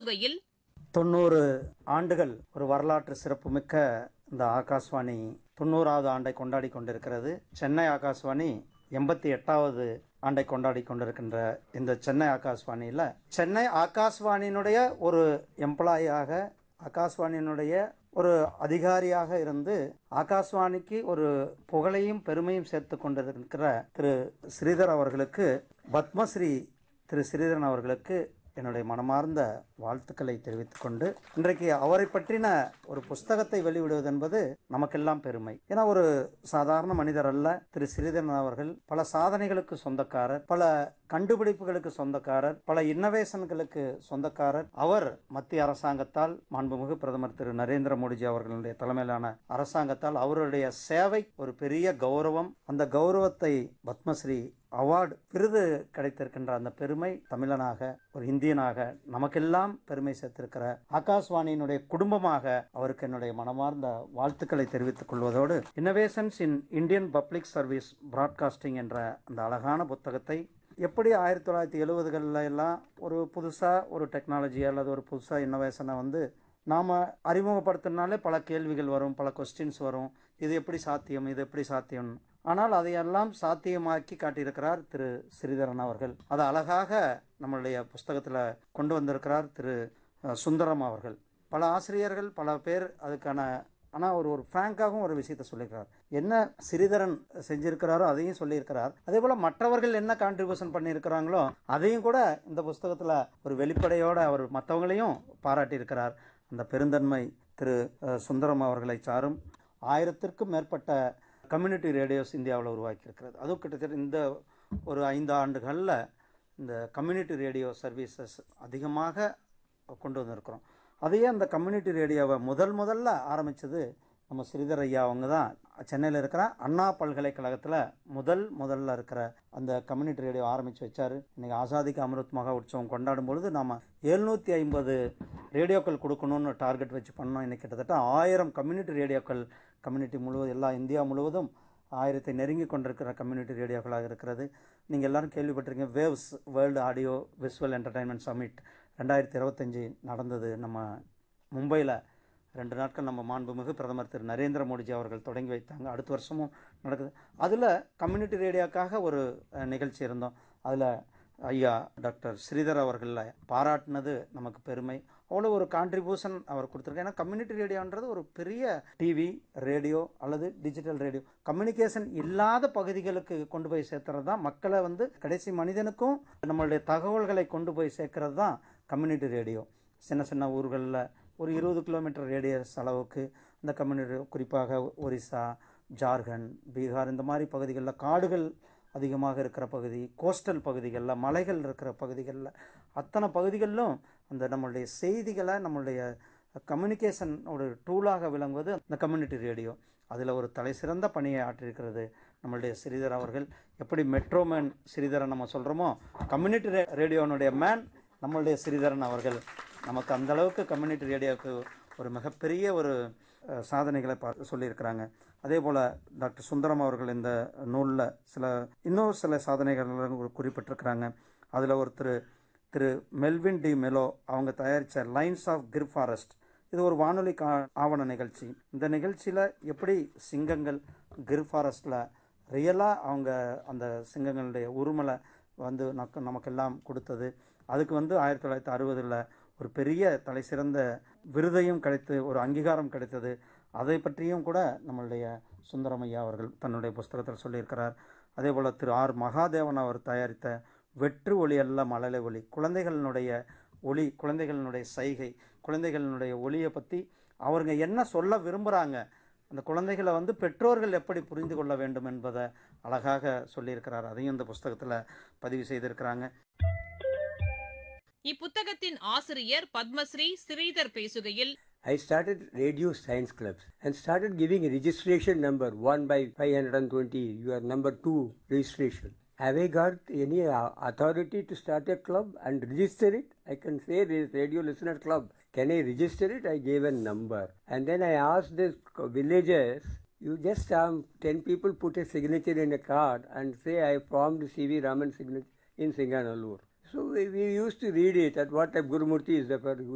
பேசுகையில் தொண்ணூறு ஆண்டுகள் ஒரு வரலாற்று சிறப்புமிக்க இந்த ஆகாஷ்வாணி தொண்ணூறாவது ஆண்டை கொண்டாடி கொண்டிருக்கிறது சென்னை ஆகாஷ்வாணி எண்பத்தி எட்டாவது ஆண்டை கொண்டாடி கொண்டிருக்கின்ற இந்த சென்னை ஆகாஷ்வாணியில் சென்னை ஆகாஷ்வாணியினுடைய ஒரு எம்ப்ளாயாக ஆகாஷ்வாணியினுடைய ஒரு அதிகாரியாக இருந்து ஆகாஷ்வாணிக்கு ஒரு புகழையும் பெருமையும் சேர்த்து கொண்டிருக்கிற திரு ஸ்ரீதர் அவர்களுக்கு பத்மஸ்ரீ திரு ஸ்ரீதரன் அவர்களுக்கு என்னுடைய மனமார்ந்த வாழ்த்துக்களை தெரிவித்துக் கொண்டு இன்றைக்கு அவரை பற்றின ஒரு புஸ்தகத்தை வெளியிடுவது என்பது நமக்கெல்லாம் பெருமை ஏன்னா ஒரு சாதாரண மனிதர் அல்ல திரு ஸ்ரீதரன் அவர்கள் பல சாதனைகளுக்கு சொந்தக்காரர் பல கண்டுபிடிப்புகளுக்கு சொந்தக்காரர் பல இன்னோவேஷன்களுக்கு சொந்தக்காரர் அவர் மத்திய அரசாங்கத்தால் மாண்புமிகு பிரதமர் திரு நரேந்திர மோடிஜி அவர்களுடைய தலைமையிலான அரசாங்கத்தால் அவருடைய சேவை ஒரு பெரிய கௌரவம் அந்த கௌரவத்தை பத்மஸ்ரீ அவார்டு விருது கிடைத்திருக்கின்ற அந்த பெருமை தமிழனாக ஒரு இந்தியனாக நமக்கெல்லாம் பெருமை சேர்த்திருக்கிற ஆகாஷ்வாணியினுடைய குடும்பமாக அவருக்கு என்னுடைய மனமார்ந்த வாழ்த்துக்களை தெரிவித்துக் கொள்வதோடு innovations in Indian public service broadcasting என்ற அந்த அழகான புத்தகத்தை எப்படி ஆயிரத்தி தொள்ளாயிரத்தி எழுபதுகளில் எல்லாம் ஒரு புதுசாக ஒரு டெக்னாலஜி அல்லது ஒரு புதுசாக இன்னோவேஷனை வந்து நாம் அறிமுகப்படுத்தினாலே பல கேள்விகள் வரும் பல கொஸ்டின்ஸ் வரும் இது எப்படி சாத்தியம் இது எப்படி சாத்தியம் ஆனால் அதையெல்லாம் சாத்தியமாக்கி காட்டியிருக்கிறார் திரு ஸ்ரீதரன் அவர்கள் அதை அழகாக நம்மளுடைய புஸ்தகத்தில் கொண்டு வந்திருக்கிறார் திரு அஹ், சுந்தரம் அவர்கள் பல ஆசிரியர்கள் பல பேர் அதுக்கான ஆனால் ஒரு ஒரு ஃப்ராங்காகவும் ஒரு விஷயத்த சொல்லியிருக்கிறார் என்ன ஸ்ரீதரன் செஞ்சிருக்கிறாரோ அதையும் சொல்லியிருக்கிறார் அதே போல் மற்றவர்கள் என்ன கான்ட்ரிபியூஷன் பண்ணியிருக்கிறாங்களோ அதையும் கூட இந்த புஸ்தகத்தில் ஒரு வெளிப்படையோடு அவர் மற்றவங்களையும் பாராட்டியிருக்கிறார் அந்த பெருந்தன்மை திரு அஹ், சுந்தரம் அவர்களை சாரும் ஆயிரத்திற்கும் மேற்பட்ட கம்யூனிட்டி ரேடியோஸ் இந்தியாவில் உருவாக்கியிருக்கிறது அதுவும் கிட்டத்தட்ட இந்த ஒரு ஐந்து ஆண்டுகளில் இந்த கம்யூனிட்டி ரேடியோ சர்வீசஸ் அதிகமாக கொண்டு வந்திருக்கிறோம் அதையே அந்த கம்யூனிட்டி ரேடியோவை முதல் முதல்ல ஆரம்பித்தது நம்ம ஸ்ரீதர் ஐயா அவங்க தான் சென்னையில் இருக்கிற அண்ணா பல்கலைக்கழகத்தில் முதல் முதல்ல இருக்கிற அந்த கம்யூனிட்டி ரேடியோ ஆரம்பித்து வச்சார் இன்னைக்கு ஆசாதிக்கு அமிர்த் மகா உற்சவம் கொண்டாடும் பொழுது நாம் எழுநூற்றி ஐம்பது ரேடியோக்கள் கொடுக்கணும்னு டார்கெட் வச்சு பண்ணோம் இன்னைக்கு கிட்டத்தட்ட ஆயிரம் கம்யூனிட்டி ரேடியோக்கள் கம்யூனிட்டி முழுவதும் எல்லா இந்தியா முழுவதும் ஆயிரத்தை நெருங்கி கொண்டிருக்கிற கம்யூனிட்டி ரேடியோக்களாக இருக்கிறது நீங்கள் எல்லாரும் கேள்விப்பட்டிருக்கீங்க waves world audio visual entertainment summit ரெண்டாயிரத்தி இருபத்தஞ்சி நடந்தது நம்ம மும்பையில் ரெண்டு நாட்கள் நம்ம மாண்புமிகு பிரதமர் திரு நரேந்திர மோடிஜி அவர்கள் தொடங்கி வைத்தாங்க அடுத்த வருஷமும் நடக்குது அதில் கம்யூனிட்டி ரேடியோக்காக ஒரு அஹ், நிகழ்ச்சி இருந்தோம் அதில் ஐயா டாக்டர் ஸ்ரீதர் அவர்களை பாராட்டினது நமக்கு பெருமை அவ்வளோ ஒரு கான்ட்ரிபியூஷன் அவர் கொடுத்துருக்காரு ஏன்னா கம்யூனிட்டி ரேடியோன்றது ஒரு பெரிய டிவி ரேடியோ அல்லது டிஜிட்டல் ரேடியோ கம்யூனிகேஷன் இல்லாத பகுதிகளுக்கு கொண்டு போய் சேர்த்துறது தான் மக்களை வந்து கடைசி மனிதனுக்கும் நம்மளுடைய தகவல்களை கொண்டு போய் சேர்க்கறது தான் கம்யூனிட்டி ரேடியோ சின்ன சின்ன ஊர்களில் ஒரு இருபது கிலோமீட்டர் ரேடியஸ் அளவுக்கு இந்த கம்யூனிட்டி குறிப்பாக ஒரிசா ஜார்க்கண்ட் பீகார் இந்த மாதிரி பகுதிகளில் காடுகள் அதிகமாக இருக்கிற பகுதி கோஸ்டல் பகுதிகளில் மலைகள் இருக்கிற பகுதிகளில் அத்தனை பகுதிகளிலும் அந்த நம்மளுடைய செய்திகளை நம்மளுடைய கம்யூனிகேஷன் ஒரு டூலாக விளங்குவது இந்த கம்யூனிட்டி ரேடியோ அதில் ஒரு தலை சிறந்த பணியை ஆற்றிருக்கிறது நம்மளுடைய ஸ்ரீதர் அவர்கள் எப்படி மெட்ரோமேன் ஸ்ரீதரன் நம்ம சொல்கிறோமோ கம்யூனிட்டி ரே ரேடியோனுடைய மேன் நம்மளுடைய ஸ்ரீதரன் அவர்கள் நமக்கு அந்த அளவுக்கு கம்யூனிட்டி ரேடியோவுக்கு ஒரு மிகப்பெரிய ஒரு அஹ், சாதனைகளை பா சொல்லியிருக்கிறாங்க அதே போல் டாக்டர் சுந்தரம் அவர்கள் இந்த நூலில் சில இன்னும் சில சாதனைகள் குறிப்பிட்டிருக்கிறாங்க அதில் ஒருத்தர் திரு மெல்வின் டி மெலோ அவங்க தயாரித்த லைன்ஸ் ஆஃப் கிர் ஃபாரஸ்ட் இது ஒரு வானொலி கா ஆவண நிகழ்ச்சி இந்த நிகழ்ச்சியில் எப்படி சிங்கங்கள் கிர் ஃபாரஸ்டில் ரியலாக அவங்க அந்த சிங்கங்களுடைய உருமலை வந்து நமக்கு நமக்கெல்லாம் கொடுத்தது அதுக்கு வந்து ஆயிரத்தி தொள்ளாயிரத்தி அறுபதில் ஒரு பெரிய தலை சிறந்த விருதையும் கிடைத்து ஒரு அங்கீகாரம் கிடைத்தது அதை பற்றியும் கூட நம்மளுடைய சுந்தரமையா அவர்கள் தன்னுடைய புஸ்தகத்தில் சொல்லியிருக்கிறார் அதே போல் திரு ஆர் மகாதேவன் அவர் தயாரித்த வெற்று ஒளி அல்ல மழலை ஒளி குழந்தைகளினுடைய ஒளி குழந்தைகளினுடைய சைகை குழந்தைகளினுடைய ஒளியை பற்றி அவருங்க என்ன சொல்ல விரும்புகிறாங்க அந்த குழந்தைகளை வந்து பெற்றோர்கள் எப்படி புரிந்து கொள்ள வேண்டும் என்பதை அழகாக சொல்லியிருக்கிறார் அதையும் இந்த புஸ்தகத்தில் பதிவு செய்திருக்கிறாங்க இப்புத்தகத்தின் ஆசிரியர் பத்மஸ்ரீ ஸ்ரீதர் பேசுகையில் I started radio science clubs and started giving a registration number 1 by 520, your number 2 registration. Have I got any uh, authority to start a club and register it? I can say this radio listener club. Can I register it? I gave a number. And then I asked the villagers, you just um, 10 people put a signature in a card and say I formed C.V. Raman signature in Singanallur. So we, we used to read it at what time Gurumurti is the